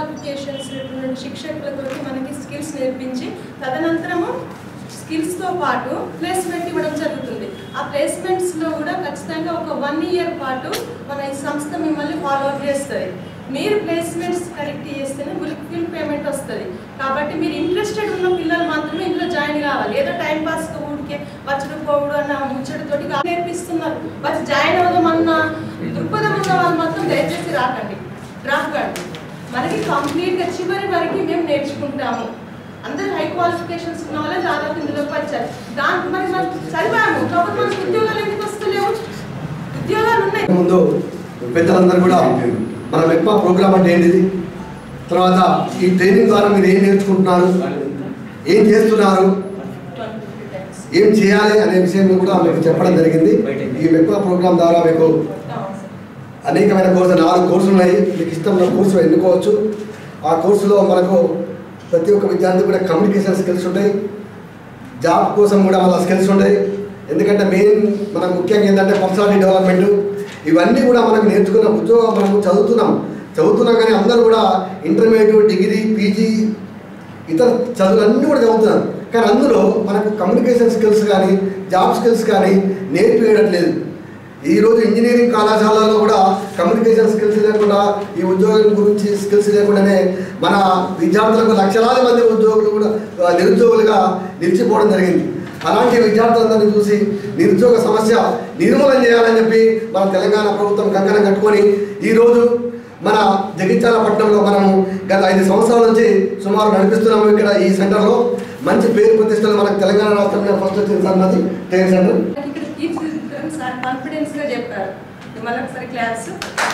Qualifications ఉన్నటువంటి శిక్షకులతో మనకి skills నేర్పించి తదనంతరము స్కిల్స్తో పాటు ప్లేస్మెంట్ ఇవ్వడం జరుగుతుంది ఆ ప్లేస్మెంట్స్లో కూడా ఖచ్చితంగా ఒక వన్ ఇయర్ పాటు మన ఈ సంస్థ మిమ్మల్ని ఫాలో అప్ చేస్తుంది మీరు ప్లేస్మెంట్స్ కరెక్ట్ చేస్తేనే మీకు ఫుల్ పేమెంట్ వస్తుంది కాబట్టి మీరు ఇంట్రెస్టెడ్ ఉన్న పిల్లలు మాత్రమే ఇందులో జాయిన్ కావాలి ఏదో టైం పాస్ ఊరికే వచ్చడు పోవుడు అన్న ముచ్చటితోటి కాదు నేర్పిస్తున్నారు వచ్చి జాయిన్ అవుదాం అన్న దృక్పథం ఉన్న వాళ్ళు మాత్రం దయచేసి రాకండి రాకండి మనకి కంప్లీట్గా చివరి వరకు మేము నేర్చుకుంటాము అందరూ హై క్వాలిఫికేషన్స్ ఉన్న వాళ్ళే దాదాపు ఇందులోకి వచ్చారు దానికి మరి మనం చదివాము కాబట్టి మనకు ఉద్యోగాలు ఎందుకు వస్తలేవు ఉద్యోగాలు ఉన్నాయి ముందు పెద్దలందరూ కూడా మన మెప్మా ప్రోగ్రామ్ అంటే ఏంటిది తర్వాత ఈ ట్రైనింగ్ ద్వారా మీరు ఏం నేర్చుకుంటున్నారు ఏం చేస్తున్నారు ఏం చేయాలి అనే విషయం కూడా మీకు చెప్పడం జరిగింది ఈ మెప్మా ప్రోగ్రామ్ ద్వారా మీకు అనేకమైన కోర్సు నాలుగు కోర్సులు ఉన్నాయి మీకు ఇష్టమైన కోర్సు ఎన్నుకోవచ్చు ఆ కోర్సులో మనకు ప్రతి ఒక్క విద్యార్థి కూడా కమ్యూనికేషన్ స్కిల్స్ ఉంటాయి జాబ్ కోసం కూడా మన స్కిల్స్ ఉంటాయి ఎందుకంటే మెయిన్ మనం ముఖ్యంగా ఏంటంటే పర్సనాలిటీ డెవలప్మెంట్ ఇవన్నీ కూడా మనకు నేర్చుకున్న ఉద్యోగం మనము చదువుతున్నాం చదువుతున్నాం కానీ అందరూ కూడా ఇంటర్మీడియట్ డిగ్రీ పీజీ ఇతర చదువులన్నీ కూడా చదువుతున్నారు కానీ అందులో మనకు కమ్యూనికేషన్ స్కిల్స్ కానీ జాబ్ స్కిల్స్ కానీ నేర్పియట్లేదు ఈరోజు ఇంజనీరింగ్ కళాశాలలో కూడా కమ్యూనికేషన్ స్కిల్స్ లేకుండా ఈ ఉద్యోగం గురించి స్కిల్స్ లేకుండానే మన విద్యార్థులకు లక్షలాది మంది ఉద్యోగులు కూడా ఆ, నిరుద్యోగులుగా నిలిచిపోవడం జరిగింది అలాంటి విద్యార్థులందరినీ చూసి నిరుద్యోగ సమస్య నిర్మూలన చేయాలని చెప్పి మన తెలంగాణ ప్రభుత్వం కంకణం కట్టుకొని ఈరోజు మన జగిత్యాల పట్టణంలో మనము గత ఐదు సంవత్సరాల నుంచి సుమారు నడిపిస్తున్నాము ఇక్కడ ఈ సెంటర్లో మంచి పేరు ప్రతిష్టలు మనకు తెలంగాణ రాష్ట్రంలో ఫస్ట్ వచ్చింది సార్ మాది ట్రైన్ సెంటర్ ఇక్కడ తీర్చిదిద్దుతారని సార్ కాన్ఫిడెన్స్ గా చెప్పారు మళ్ళీ ఒకసారి క్లాస్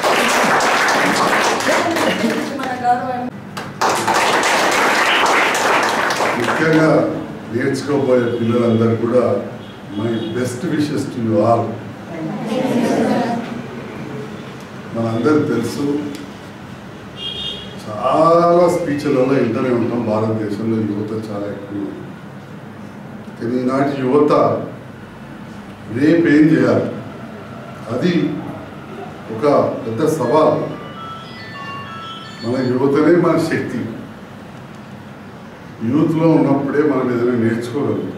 మన గౌరవం ముఖ్యంగా నేర్చుకోబోయే పిల్లలందరూ కూడా my best wishes to you all మనందరికి తెలుసు చాలా స్పీచ్లలో వింటూనే ఉంటాం భారతదేశంలో యువత చాలా ఎక్కువ ఉంది. కానీ ఈనాటి యువత రేపేం చేయాలి అది ఒక పెద్ద సవాల్ మన యువతనే మన శక్తి యూత్లో ఉన్నప్పుడే మనం ఏదైనా నేర్చుకోగలుగుతాం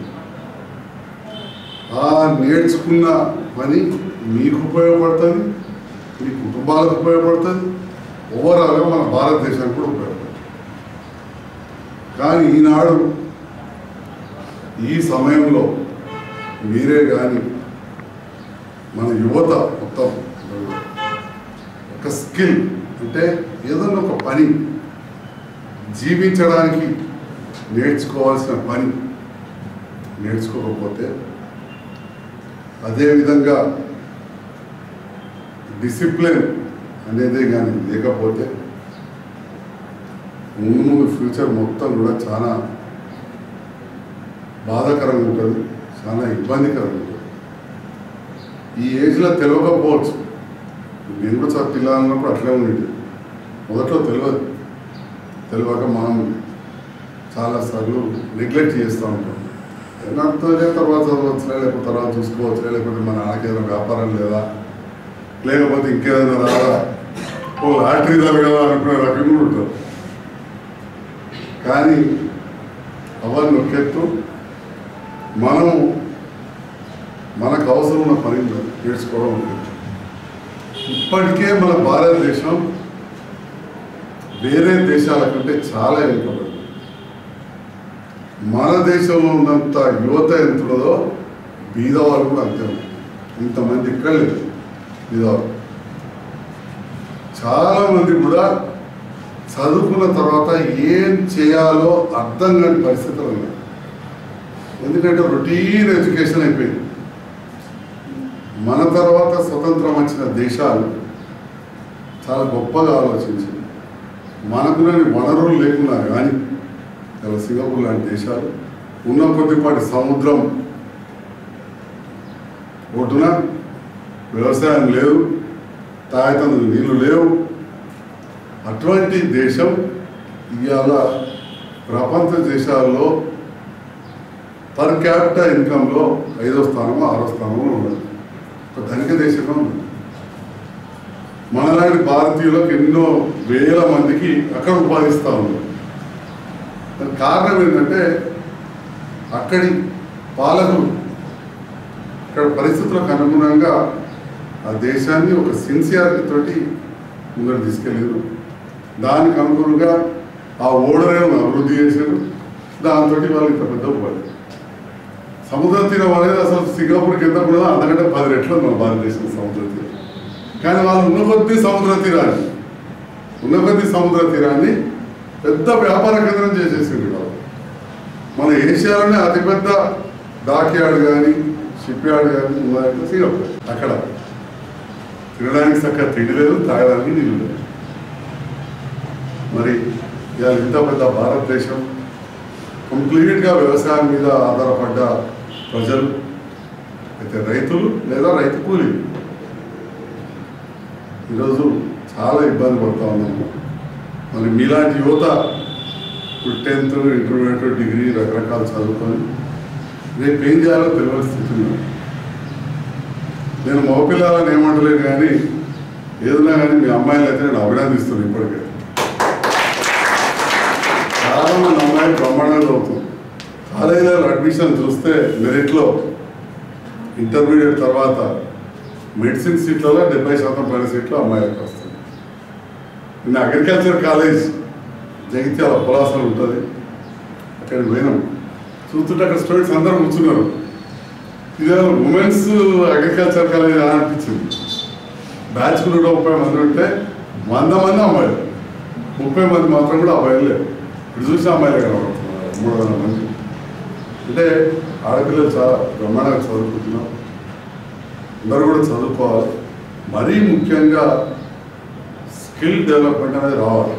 ఆ నేర్చుకున్న పని మీకు ఉపయోగపడుతుంది మీ కుటుంబాలకు ఉపయోగపడుతుంది ఓవరాల్గా మన భారతదేశానికి కూడా ఉపయోగపడుతుంది కానీ ఈనాడు ఈ సమయంలో మీరే కానీ మన యువత మొత్తం ఒక స్కిల్ అంటే ఏదన్నా ఒక పని జీవించడానికి నేర్చుకోవాల్సిన పని నేర్చుకోకపోతే అదేవిధంగా డిసిప్లిన్ అనేది కానీ లేకపోతే ముందు ముందు ఫ్యూచర్ మొత్తం కూడా చాలా బాధాకరంగా ఉంటుంది చాలా ఇబ్బందికరంగా ఉంటుంది ఈ ఏజ్లో తెలియకపోవచ్చు నేను కూడా చాలా పిల్లలు అన్నప్పుడు అట్లే ఉండేది మొదట్లో తెలియదు తెలియక మనం చాలాసార్లు నెగ్లెక్ట్ చేస్తూ ఉంటాం ఏమంటే తర్వాత చదవచ్చులే లేకపోతే తర్వాత చూసుకోవచ్చులే లేకపోతే మన నాకేదైనా వ్యాపారం లేదా లేకపోతే ఇంకేదైనా రాదా ఓ లాటరీ కదా అనుకునే రకం కూడా ఉంటారు కానీ అవన్నీ ఒకెత్తు మనం మనకు అవసరం ఉన్న పని నేర్చుకోవడం ఉంటుంది ఇప్పటికే మన భారతదేశం వేరే దేశాల కంటే చాలా వెనుకబడింది మన దేశంలో ఉన్నంత యువత ఎంత ఉన్నదో బీదవాళ్ళు కూడా అంతే ఉన్నారు ఇంతమంది ఇక్కడ లేదు బీదవాళ్ళు చాలా మంది కూడా చదువుకున్న తర్వాత ఏం చేయాలో అర్థం కాని పరిస్థితులు ఉన్నాయి ఎందుకంటే రొటీన్ ఎడ్యుకేషన్ అయిపోయింది మన తర్వాత స్వతంత్రం వచ్చిన దేశాలు చాలా గొప్పగా ఆలోచించింది మనకులని వనరులు లేకున్నా కానీ ఇలా సింగపూర్ లాంటి దేశాలు ఉన్న కొద్దిపాటి సముద్రం ఒడ్డున వ్యవసాయం లేదు తాగుతందుకు నీళ్లు లేవు అటువంటి దేశం ఇవాళ ప్రపంచ దేశాల్లో పర్ క్యాపిటల్ ఇన్కంలో ఐదో స్థానమో ఆరో స్థానంలో ఉన్నది ఒక ధనిక దేశంగా ఉంది మనలాంటి భారతీయులకు ఎన్నో వేల మందికి అక్కడ ఉపాధిస్తూ ఉన్నారు దానికి కారణం ఏంటంటే అక్కడి పాలకులు ఇక్కడ పరిస్థితులకు అనుగుణంగా ఆ దేశాన్ని ఒక సిన్సియారిటీ తోటి ముందర తీసుకెళ్ళారు దానికి అనుగుణంగా ఆ ఓడరేవును అభివృద్ధి చేశారు దాంతో వాళ్ళు ఇంత పెద్ద ఉపాధి సముద్ర తీరం అనేది అసలు సింగపూర్కి ఎంత కూడా అంతకంటే పది రెట్లు మన భారతదేశం సముద్ర తీరం కానీ వాళ్ళు ఉన్న కొద్దీ సముద్ర తీరాన్ని ఉన్న కొద్దీ సముద్ర తీరాన్ని పెద్ద వ్యాపార కేంద్రం చేసేసింది వాళ్ళు మన ఏషియాలోనే అతిపెద్ద డాక్ యార్డ్ కానీ షిప్ యార్డ్ కానీ ఉన్నాయంటే సింగపూర్ అక్కడ తినడానికి చక్కగా తిండి లేదు తాగడానికి నీళ్ళు లేదు మరి ఇవాళ ఇంత పెద్ద భారతదేశం కంప్లీట్గా వ్యవసాయం మీద ఆధారపడ్డ ప్రజలు అయితే రైతులు లేదా రైతు కూలీ ఈరోజు చాలా ఇబ్బంది పడుతూ ఉన్నాము మరి మీలాంటి యువత ఇప్పుడు టెన్త్ ఇంటర్మీడియట్ డిగ్రీ రకరకాలు చదువుకొని రేపు ఏం చేయాలో తెలియని స్థితి ఉంది నేను మగపిల్లలని ఏమంటలేదు కానీ ఏదైనా కానీ మీ అమ్మాయిలు అయితే నేను అభినందిస్తున్నాను ఇప్పటికే చాలా మంది అమ్మాయిలు బ్రహ్మాండంగా చదువుతుంది కాలేజీలో అడ్మిషన్ చూస్తే మెరిట్లో ఇంటర్మీడియట్ తర్వాత మెడిసిన్ సీట్లలో డెబ్బై శాతం పైన సీట్లు అమ్మాయిలకు వస్తుంది నిన్న అగ్రికల్చర్ కాలేజ్ జగిత్యాల పొలాసలు ఉంటుంది అక్కడికి పోయినాం చూస్తుంటే అక్కడ స్టూడెంట్స్ అందరూ కూర్చున్నారు ఇదే ఉమెన్స్ అగ్రికల్చర్ కాలేజ్ అని అనిపించింది బ్యాచ్ నూట ముప్పై మంది ఉంటే వంద మంది అమ్మాయిలు ముప్పై మంది మాత్రం కూడా అబ్బాయిలు లేరు ఇప్పుడు చూసి అమ్మాయిలే కనబడుతున్నారు మూడు వందల మంది అంటే ఆడపిల్లలు చాలా బ్రహ్మాండంగా చదువుకుంటున్నారు అందరూ కూడా చదువుకోవాలి మరీ ముఖ్యంగా స్కిల్ డెవలప్మెంట్ అనేది రావాలి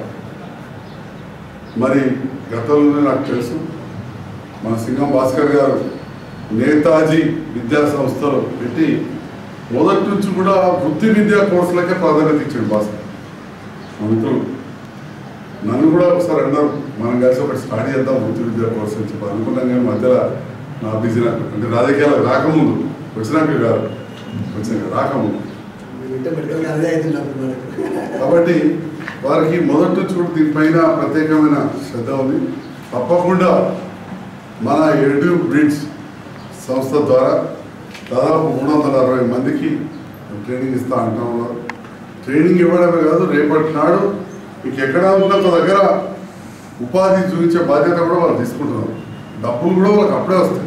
మరి గతంలోనే నాకు తెలుసు మన సింగం భాస్కర్ గారు నేతాజీ విద్యా సంస్థలు పెట్టి మొదటి నుంచి కూడా వృత్తి విద్యా కోర్సులకే ప్రాధాన్యత ఇచ్చాడు భాస్కర్ మా మిత్రులు నన్ను కూడా ఒకసారి అన్నారు మనం కలిసి ఒకటి స్టార్ట్ చేద్దాం వృత్తి విద్యా కోర్సు అని చెప్పి అనుకున్నాం కానీ మధ్యలో నా బిజీ నాకు అంటే రాజకీయాలకు రాకముందు వచ్చినాక కాదు వచ్చినాక రాకముందు వింటే మెడికల్ అదే అవుతుంది అప్పుడు మనకు. కాబట్టి వారికి మొదటి నుంచి కూడా దీనిపైన ప్రత్యేకమైన శ్రద్ధ ఉంది తప్పకుండా మన ఎడు బ్రిడ్జ్ సంస్థ ద్వారా దాదాపు మూడు వందల అరవై మందికి ట్రైనింగ్ ఇస్తా అంటా ఉన్నారు ట్రైనింగ్ ఇవ్వడమే కాదు రేపటి నాడు మీకు ఎక్కడ ఉన్న ఒక దగ్గర ఉపాధి చూపించే బాధ్యత కూడా వాళ్ళు తీసుకుంటున్నారు డబ్బులు కూడా వాళ్ళకి అప్పుడే వస్తాయి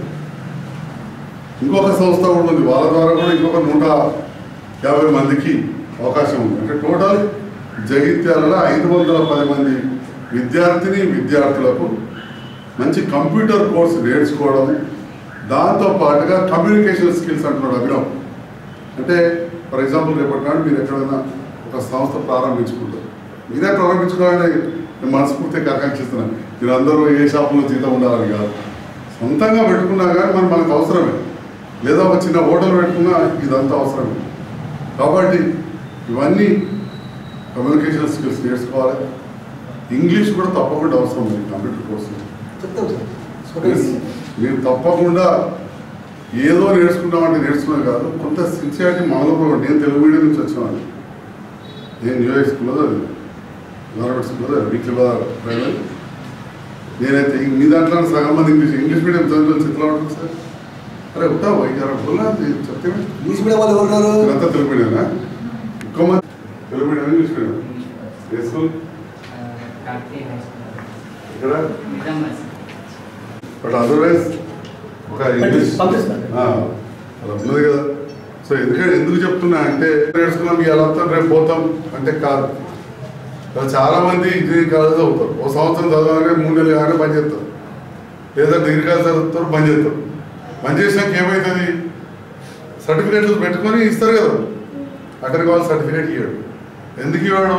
ఇంకొక సంస్థ కూడా ఉంది వాళ్ళ ద్వారా కూడా ఇంకొక నూట యాభై మందికి అవకాశం ఉంది అంటే టోటల్ జగిత్యాలలో ఐదు వందల పది మంది విద్యార్థిని విద్యార్థులకు మంచి కంప్యూటర్ కోర్స్ నేర్చుకోవడం దాంతో పాటుగా కమ్యూనికేషన్ స్కిల్స్ అంటున్నాడు అభినవ్ అంటే ఫర్ ఎగ్జాంపుల్ రేపటి నాడు మీరు ఎక్కడైనా ఒక సంస్థ ప్రారంభించుకుంటారు మీరే ప్రారంభించుకోవాలని నేను మనస్ఫూర్తిగా ఆకాంక్షిస్తున్నాను మీరు అందరూ ఏ షాపులో జీతం ఉండాలని కాదు సొంతంగా పెట్టుకున్నా కానీ మరి మనకు అవసరమే లేదా ఒక చిన్న హోటల్ పెట్టుకున్నా ఇదంతా అవసరమే కాబట్టి ఇవన్నీ కమ్యూనికేషన్ స్కిల్స్ నేర్చుకోవాలి ఇంగ్లీష్ కూడా తప్పకుండా అవసరం ఉంది కంప్యూటర్ కోర్సు చెప్తాం సార్ మేము తప్పకుండా ఏదో నేర్చుకుంటామంటే నేర్చుకున్నాం కాదు కొంత సిన్సియారిటీ మనలో కూడా ఉంది. నేను తెలుగు మీడియం నుంచి వచ్చాను నేను న్యూయార్క్ స్కూల్లో చదివాను గవర్నమెంట్ స్కూల్లో చదివాను వీక్లీ ప్రైవేట్ నేనైతే ఈ- మీ దాంట్లో సగం మంది ఇంగ్లీష్ ఇంగ్లీష్ మీడియం చదివిన చిత్రం ఉంటుంది సార్ అరే ఉంటా వైద్యారా బోలా చెప్తే ఇంగ్లీష్ మీడియం వాళ్ళు ఎవరున్నారు ఇదంతా తెలుగు మీడియమా ఎక్కువ మంది తెలుగు మీడియం ఇంగ్లీష్ మీడియం ఏ స్కూల్ కాకతీయ హై స్కూల్ ఇక్కడ నిజామాబాద్ బట్ అదర్వైజ్ ఒక ఇంగ్లీష్ పంపిస్తాను. ఆ, అలా ఉన్నది కదా సో ఎందుకంటే ఎందుకు చెప్తున్నా అంటే నేర్చుకున్నాం ఇవాళ వస్తాం రేపు పోతాం అంటే కాదు ఇలా చాలా మంది ఇంజనీరింగ్ కాలేజ్ అవుతారు ఓ సంవత్సరం చదవగానే మూడు నెలలు కానీ పని చేస్తారు లేదా డిగ్రీ కాలేజ్ చదువుతారు పని చేస్తారు పని చేసినాక ఏమవుతుంది సర్టిఫికేట్లు పెట్టుకొని ఇస్తారు కదా అక్కడికి వాళ్ళు సర్టిఫికేట్ ఇవ్వడు ఎందుకు ఇవ్వడు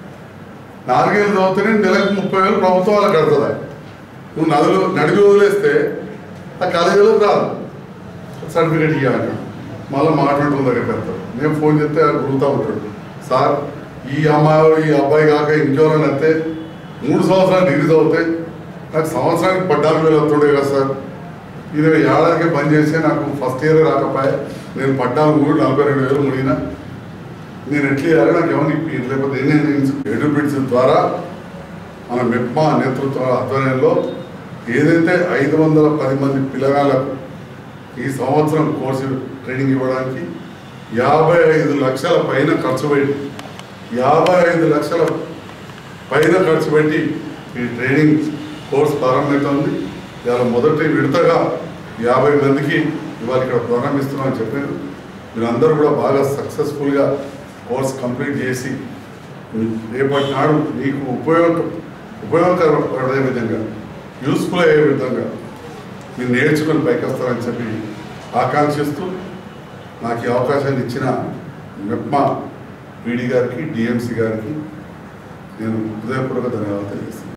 నాలుగేళ్ళు చదివితేనే నెలకు ముప్పై వేలు ప్రభుత్వం వాళ్ళకి కడుతుందా నువ్వు నదులు నడిగి వదిలేస్తే ఆ కాలేజీలోకి రాదు సర్టిఫికేట్ ఇవ్వాలి మళ్ళీ మాట్లాడుతున్న దగ్గర పెడతాడు నేను ఫోన్ చేస్తే ఆయన గురుతా ఉంటాడు సార్ ఈ అమ్మాయి ఈ అబ్బాయి కాక ఇంకెవరైనా వస్తే మూడు సంవత్సరాలు డిగ్రీ చదివితే నాకు సంవత్సరానికి పద్నాలుగు వేలు వస్తుండే కదా సార్ ఇది ఏడాదికి పని చేస్తే నాకు ఫస్ట్ ఇయర్ రాకపోయా నేను పద్నాలుగు మూడు నలభై రెండు వేలు ముడిగిన నేను ఎట్లా చేయాలి నాకు ఎవరిని ఇప్పి లేకపోతే నేను ఎడ్యుబిట్స్ ద్వారా మన మెప్మా నేతృత్వ ఆధ్వర్యంలో ఏదైతే ఐదు వందల పది మంది పిల్లగాళ్ళకు ఈ సంవత్సరం కోర్సు ట్రైనింగ్ ఇవ్వడానికి యాభై ఐదు లక్షల పైన ఖర్చు పెట్టి యాభై ఐదు లక్షల పైన ఖర్చు పెట్టి ఈ ట్రైనింగ్ కోర్స్ ప్రారంభమవుతుంది ఇవాళ మొదటి విడతగా యాభై మందికి ఇవాళ ఇక్కడ ప్రారంభిస్తున్నామని చెప్పారు మీరందరూ కూడా బాగా సక్సెస్ఫుల్గా కోర్స్ కంప్లీట్ చేసి రేపటి నాడు మీకు ఉపయోగ ఉపయోగకరపడే విధంగా యూస్ఫుల్ అయ్యే విధంగా మీరు నేర్చుకొని పైకి వస్తారని చెప్పి ఆకాంక్షిస్తూ నాకు ఈ అవకాశాన్ని ఇచ్చిన మెప్మా పీడీ గారికి డిఎంసి గారికి నేను హృదయపూర్వక ధన్యవాదాలు తెలియజేస్తాను